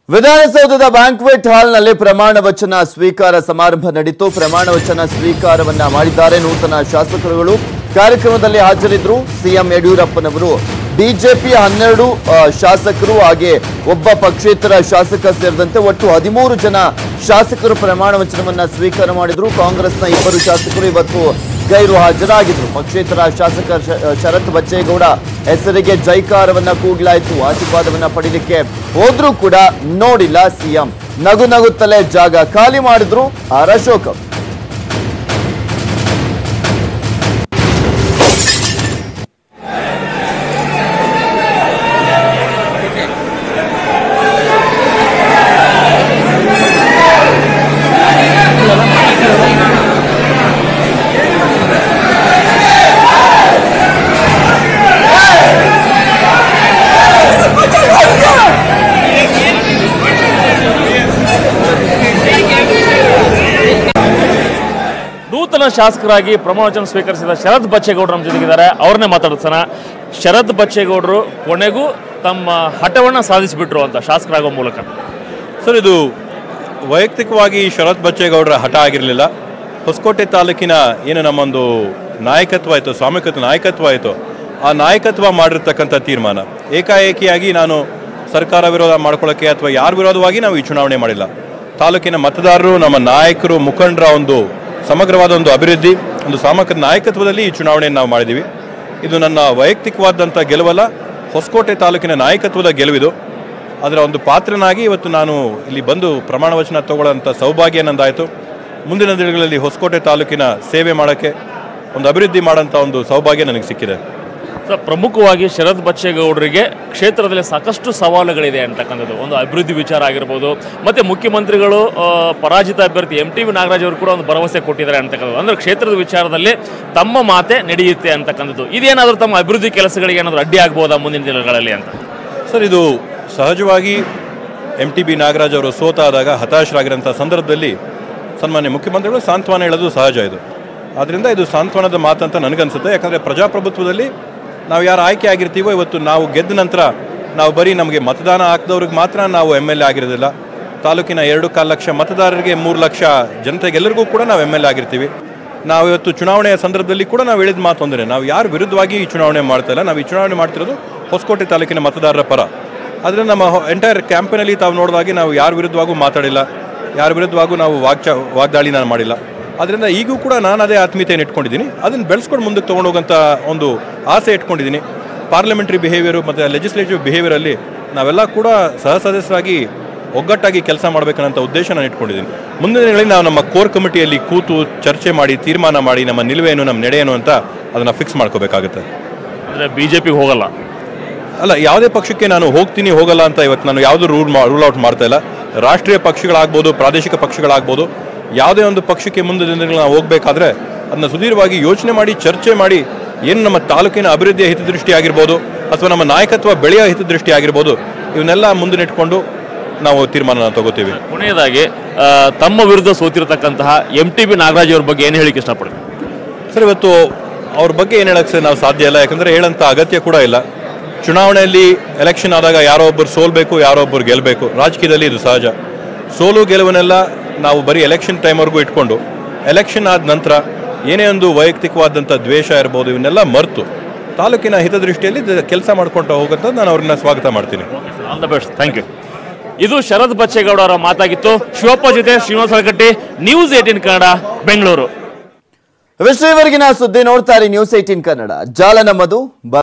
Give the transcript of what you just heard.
ವಿಧಾನಸೌಧದ ಬ್ಯಾಂಕ್ವೆಟ್ ಹಾಲ್ನಲ್ಲಿ ಪ್ರಮಾಣ ವಚನ ಸ್ವೀಕಾರ ಸಮಾರಂಭ ನಡೀತು ಪ್ರಮಾಣ ವಚನ ಸ್ವೀಕಾರವನ್ನ ಮಾಡಿದ್ದಾರೆ ನೂತನ ಶಾಸಕರುಗಳು ಕಾರ್ಯಕ್ರಮದಲ್ಲಿ ಹಾಜರಿದ್ರು ಸಿಎಂ ಯಡಿಯೂರಪ್ಪನವರು ಬಿಜೆಪಿಯ ಹನ್ನೆರಡು ಆ, ಶಾಸಕರು ಹಾಗೆ ಒಬ್ಬ ಪಕ್ಷೇತರ ಶಾಸಕ ಸೇರಿದಂತೆ ಒಟ್ಟು ಹದಿಮೂರು ಜನ ಶಾಸಕರು ಪ್ರಮಾಣ ವಚನವನ್ನ ಸ್ವೀಕಾರ ಮಾಡಿದ್ರು ಕಾಂಗ್ರೆಸ್ನ ಇಬ್ಬರು ಶಾಸಕರು ಇವತ್ತು ಗೈರು ಹಾಜರಾಗಿದ್ರು ಪಕ್ಷೇತರ ಶಾಸಕ ಶ- ಶರತ್ ಬಚ್ಚೇಗೌಡ ಹೆಸರಿಗೆ ಜೈಕಾರವನ್ನ ಕೂಗ್ಲಾಯ್ತು ಆಶೀರ್ವಾದವನ್ನ ಪಡೀಲಿಕ್ಕೆ ಹೋದ್ರೂ ಕೂಡ ನೋಡಿಲ್ಲ ಸಿಎಂ ನಗು ನಗುತ್ತಲೇ ಜಾಗ ಖಾಲಿ ಮಾಡಿದ್ರು ಆರ್ ಅಶೋಕ್ ಅವರು. ನೂತನ ಶಾಸಕರಾಗಿ ಪ್ರಮಾಣವಚನ ಸ್ವೀಕರಿಸಿದ ಶರತ್ ಬಚ್ಚೇಗೌಡರು ನಮ್ಮ ಜೊತೆಗಿದ್ದಾರೆ ಅವ್ರನ್ನೇ ಮಾತಾಡ್ಸೋಣ ಶರತ್ ಬಚ್ಚೇಗೌಡರು ಕೊನೆಗೂ ತಮ್ಮ ಹಠವನ್ನು ಸಾಧಿಸಿಬಿಟ್ರು ಅಂತ ಶಾಸಕರಾಗೋ ಮೂಲಕ ಸರ್ ಇದು ವೈಯಕ್ತಿಕವಾಗಿ ಶರತ್ ಬಚ್ಚೇಗೌಡರ ಹಠ ಆಗಿರಲಿಲ್ಲ ಹೊಸಕೋಟೆ ತಾಲೂಕಿನ ಏನು ನಮ್ಮೊಂದು ನಾಯಕತ್ವ ಆಯಿತು ಸ್ವಾಮಿಕತ್ವ ನಾಯಕತ್ವ ಆಯಿತು ಆ ನಾಯಕತ್ವ ಮಾಡಿರ್ತಕ್ಕಂಥ ತೀರ್ಮಾನ ಏಕಾಏಕಿಯಾಗಿ ನಾನು ಸರ್ಕಾರ ವಿರೋಧ ಮಾಡ್ಕೊಳ್ಳೋಕ್ಕೆ ಅಥವಾ ಯಾರ ವಿರೋಧವಾಗಿ ನಾವು ಈ ಚುನಾವಣೆ ಮಾಡಿಲ್ಲ ತಾಲೂಕಿನ ಮತದಾರರು ನಮ್ಮ ನಾಯಕರು ಮುಖಂಡರ ಒಂದು ಸಮಗ್ರವಾದ ಒಂದು ಅಭಿವೃದ್ಧಿ ಒಂದು ಸಾಮಕ ನಾಯಕತ್ವದಲ್ಲಿ ಈ ಚುನಾವಣೆಯನ್ನು ನಾವು ಮಾಡಿದ್ದೀವಿ ಇದು ನನ್ನ ವೈಯಕ್ತಿಕವಾದಂಥ ಗೆಲುವಲ್ಲ ಹೊಸಕೋಟೆ ತಾಲೂಕಿನ ನಾಯಕತ್ವದ ಗೆಲುವಿದು ಅದರ ಒಂದು ಪಾತ್ರನಾಗಿ ಇವತ್ತು ನಾನು ಇಲ್ಲಿ ಬಂದು ಪ್ರಮಾಣ ವಚನ ತಗೊಳ್ಳೋಂಥ ಸೌಭಾಗ್ಯ ನಂದಾಯಿತು ಮುಂದಿನ ದಿನಗಳಲ್ಲಿ ಹೊಸಕೋಟೆ ತಾಲೂಕಿನ ಸೇವೆ ಮಾಡೋಕ್ಕೆ ಒಂದು ಅಭಿವೃದ್ಧಿ ಮಾಡೋಂಥ ಒಂದು ಸೌಭಾಗ್ಯ ನನಗೆ ಸಿಕ್ಕಿದೆ ಸರ್ ಪ್ರಮುಖವಾಗಿ ಶರತ್ ಬಚ್ಚೇಗೌಡರಿಗೆ ಕ್ಷೇತ್ರದಲ್ಲಿ ಸಾಕಷ್ಟು ಸವಾಲುಗಳಿದೆ ಅಂತಕ್ಕಂಥದ್ದು ಒಂದು ಅಭಿವೃದ್ಧಿ ವಿಚಾರ ಆಗಿರ್ಬೋದು ಮತ್ತೆ ಮುಖ್ಯಮಂತ್ರಿಗಳು ಆ, ಪರಾಜಿತ ಅಭ್ಯರ್ಥಿ ಎಂ ಟಿ ವಿ ನಾಗರಾಜ್ ಅವರು ಕೂಡ ಒಂದು ಭರವಸೆ ಕೊಟ್ಟಿದ್ದಾರೆ ಅಂತಕ್ಕಂಥದ್ದು ಅಂದ್ರೆ ಕ್ಷೇತ್ರದ ವಿಚಾರದಲ್ಲಿ ತಮ್ಮ ಮಾತೆ ನಡೆಯುತ್ತೆ ಅಂತಕ್ಕಂಥದ್ದು ಇದೇನಾದರೂ ತಮ್ಮ ಅಭಿವೃದ್ಧಿ ಕೆಲಸಗಳಿಗೆ ಏನಾದರೂ ಅಡ್ಡಿ ಆಗ್ಬೋದಾ ಮುಂದಿನ ದಿನಗಳಲ್ಲಿ ಅಂತ ಸರ್ ಇದು ಸಹಜವಾಗಿ ಎಂ ಟಿ ಬಿ ನಾಗರಾಜ್ ಅವರು ಸೋತಾದಾಗ ಹತಾಶರಾಗಿರೋಂಥ ಸಂದರ್ಭದಲ್ಲಿ ಸನ್ಮಾನ್ಯ ಮುಖ್ಯಮಂತ್ರಿಗಳು ಸಾಂತ್ವನ ಹೇಳೋದು ಸಹಜ ಇದು ಆದ್ದರಿಂದ ಇದು ಸಾಂತ್ವನದ ಮಾತಂತ ನನಗನ್ಸುತ್ತೆ ಯಾಕಂದರೆ ಪ್ರಜಾಪ್ರಭುತ್ವದಲ್ಲಿ ನಾವು ಯಾರು ಆಯ್ಕೆ ಆಗಿರ್ತೀವೋ ಇವತ್ತು ನಾವು ಗೆದ್ದ ನಂತರ ನಾವು ಬರೀ ನಮಗೆ ಮತದಾನ ಹಾಕಿದವ್ರಿಗೆ ಮಾತ್ರ ನಾವು ಎಮ್ ಎಲ್ ಎ ಆಗಿರೋದಿಲ್ಲ ತಾಲೂಕಿನ ಎರಡು ಕಾಲು ಲಕ್ಷ ಮತದಾರರಿಗೆ ಮೂರು ಲಕ್ಷ ಜನತೆಗೆಲ್ಲರಿಗೂ ಕೂಡ ನಾವು ಎಮ್ ಎಲ್ ಎ ಆಗಿರ್ತೀವಿ ನಾವು ಇವತ್ತು ಚುನಾವಣೆಯ ಸಂದರ್ಭದಲ್ಲಿ ಕೂಡ ನಾವು ಹೇಳಿದ ಮಾತು ಒಂದೇ ನಾವು ಯಾರು ವಿರುದ್ಧವಾಗಿ ಈ ಚುನಾವಣೆ ಮಾಡ್ತಾ ಇಲ್ಲ ನಾವು ಈ ಚುನಾವಣೆ ಮಾಡ್ತಿರೋದು ಹೊಸಕೋಟೆ ತಾಲೂಕಿನ ಮತದಾರರ ಪರ ಆದರೆ ನಮ್ಮ ಎಂಟೈರ್ ಕ್ಯಾಂಪೇನಲ್ಲಿ ತಾವು ನೋಡಿದಾಗೆ ನಾವು ಯಾರ ವಿರುದ್ಧವಾಗೂ ಮಾತಾಡಿಲ್ಲ ಯಾರ ವಿರುದ್ಧವಾಗೂ ನಾವು ವಾಗ್ಚ ವಾಗ್ದಾಳಿ ನಾನು ಮಾಡಿಲ್ಲ ಅದರಿಂದ ಈಗೂ ಕೂಡ ನಾನು ಅದೇ ಆತ್ಮೀಯತೆಯನ್ನು ಇಟ್ಕೊಂಡಿದ್ದೀನಿ ಅದನ್ನು ಬೆಳೆಸ್ಕೊಂಡು ಮುಂದಕ್ಕೆ ತೊಗೊಂಡೋಗಂಥ ಒಂದು ಆಸೆ ಇಟ್ಕೊಂಡಿದ್ದೀನಿ ಪಾರ್ಲಿಮೆಂಟ್ರಿ ಬಿಹೇವಿಯರು ಮತ್ತು ಲೆಜಿಸ್ಲೇಟಿವ್ ಬಿಹೇವಿಯರಲ್ಲಿ ನಾವೆಲ್ಲ ಕೂಡ ಸಹ ಸದಸ್ಯರಾಗಿ ಒಗ್ಗಟ್ಟಾಗಿ ಕೆಲಸ ಮಾಡಬೇಕನ್ನಂಥ ಉದ್ದೇಶ ನಾನು ಇಟ್ಕೊಂಡಿದ್ದೀನಿ ಮುಂದಿನ ದಿನಗಳಲ್ಲಿ ನಾವು ನಮ್ಮ ಕೋರ್ ಕಮಿಟಿಯಲ್ಲಿ ಕೂತು ಚರ್ಚೆ ಮಾಡಿ ತೀರ್ಮಾನ ಮಾಡಿ ನಮ್ಮ ನಿಲುವೇನು ನಮ್ಮ ನಡೆಯೇನು ಅಂತ ಅದನ್ನು ಫಿಕ್ಸ್ ಮಾಡ್ಕೋಬೇಕಾಗುತ್ತೆ ಅಂದ್ರೆ ಬಿಜೆಪಿಗೆ ಹೋಗಲ್ಲ ಅಲ್ಲ ಯಾವುದೇ ಪಕ್ಷಕ್ಕೆ ನಾನು ಹೋಗ್ತೀನಿ ಹೋಗಲ್ಲ ಅಂತ ಇವತ್ತು ನಾನು ಯಾವುದು ರೂಲ್ ಮಾ ರೂಲ್ ಔಟ್ ಮಾಡ್ತಾ ಇಲ್ಲ ರಾಷ್ಟ್ರೀಯ ಪಕ್ಷಗಳಾಗ್ಬೋದು ಪ್ರಾದೇಶಿಕ ಪಕ್ಷಗಳಾಗ್ಬೋದು ಯಾವುದೇ ಒಂದು ಪಕ್ಷಕ್ಕೆ ಮುಂದಿನ ದಿನಗಳಲ್ಲಿ ನಾವು ಹೋಗಬೇಕಾದ್ರೆ ಅದನ್ನ ಸುದೀರ್ಘವಾಗಿ ಯೋಚನೆ ಮಾಡಿ ಚರ್ಚೆ ಮಾಡಿ ಏನು ನಮ್ಮ ತಾಲೂಕಿನ ಅಭಿವೃದ್ಧಿಯ ಹಿತದೃಷ್ಟಿ ಆಗಿರ್ಬೋದು ಅಥವಾ ನಮ್ಮ ನಾಯಕತ್ವ ಬೆಳೆಯೋ ಹಿತದೃಷ್ಟಿ ಆಗಿರ್ಬೋದು ಇವನ್ನೆಲ್ಲ ಮುಂದಿನಿಟ್ಕೊಂಡು ನಾವು ತೀರ್ಮಾನ ತಗೋತೀವಿ ಕೊನೆಯದಾಗಿ ಆ, ತಮ್ಮ ವಿರುದ್ಧ ಸೋತಿರತಕ್ಕಂತಹ ಎಂ ಟಿ ಬಿ ನಾಗರಾಜ್ ಅವ್ರ ಬಗ್ಗೆ ಏನು ಹೇಳಿಕ್ಕೆ ಇಷ್ಟಪಡ್ತೀನಿ ಸರ್ ಇವತ್ತು ಅವ್ರ ಬಗ್ಗೆ ಏನು ಹೇಳಕ್ಕೆ ಸರ್ ನಾವು ಸಾಧ್ಯ ಇಲ್ಲ ಯಾಕಂದರೆ ಹೇಳಂಥ ಅಗತ್ಯ ಕೂಡ ಇಲ್ಲ ಚುನಾವಣೆಯಲ್ಲಿ ಎಲೆಕ್ಷನ್ ಆದಾಗ ಯಾರೋ ಒಬ್ಬರು ಸೋಲ್ಬೇಕು ಯಾರೋ ಒಬ್ಬರು ಗೆಲ್ಲಬೇಕು ರಾಜಕೀಯದಲ್ಲಿ ಇದು ಸಹಜ ಸೋಲು ಗೆಲುವನ್ನೆಲ್ಲ ನಾವು ಬರೀ ಎಲೆಕ್ಷನ್ ಟೈಮ್ವರೆಗೂ ಇಟ್ಕೊಂಡು ಎಲೆಕ್ಷನ್ ಆದ ನಂತರ ಏನೇ ಒಂದು ವೈಯಕ್ತಿಕವಾದಂಥ ದ್ವೇಷ ಇರ್ಬೋದು ಇವನ್ನೆಲ್ಲ ಮರೆತು ತಾಲೂಕಿನ ಹಿತದೃಷ್ಟಿಯಲ್ಲಿ ಕೆಲಸ ಮಾಡ್ಕೊಂಡು ಹೋಗಂತ ನಾನು ಅವ್ರನ್ನ ಸ್ವಾಗತ ಮಾಡ್ತೀನಿ all the best thank you ಇದು ಶರತ್ ಬಚ್ಚೇಗೌಡ ಅವರ ಮಾತಾಗಿತ್ತು ಶಿವಪ್ಪ ಜೊತೆ ಶ್ರೀನಿವಾಸ ಹಳಕಟ್ಟಿ ನ್ಯೂಸ್ ಏಟೀನ್ ಕನ್ನಡ ಬೆಂಗಳೂರು ವಿಶ್ವವರೆಗಿನ ಸುದ್ದಿ ನೋಡ್ತಾರೆ ನ್ಯೂಸ್ ಏಟೀನ್ ಕನ್ನಡ ಜಾಲ ನಮ್ಮದು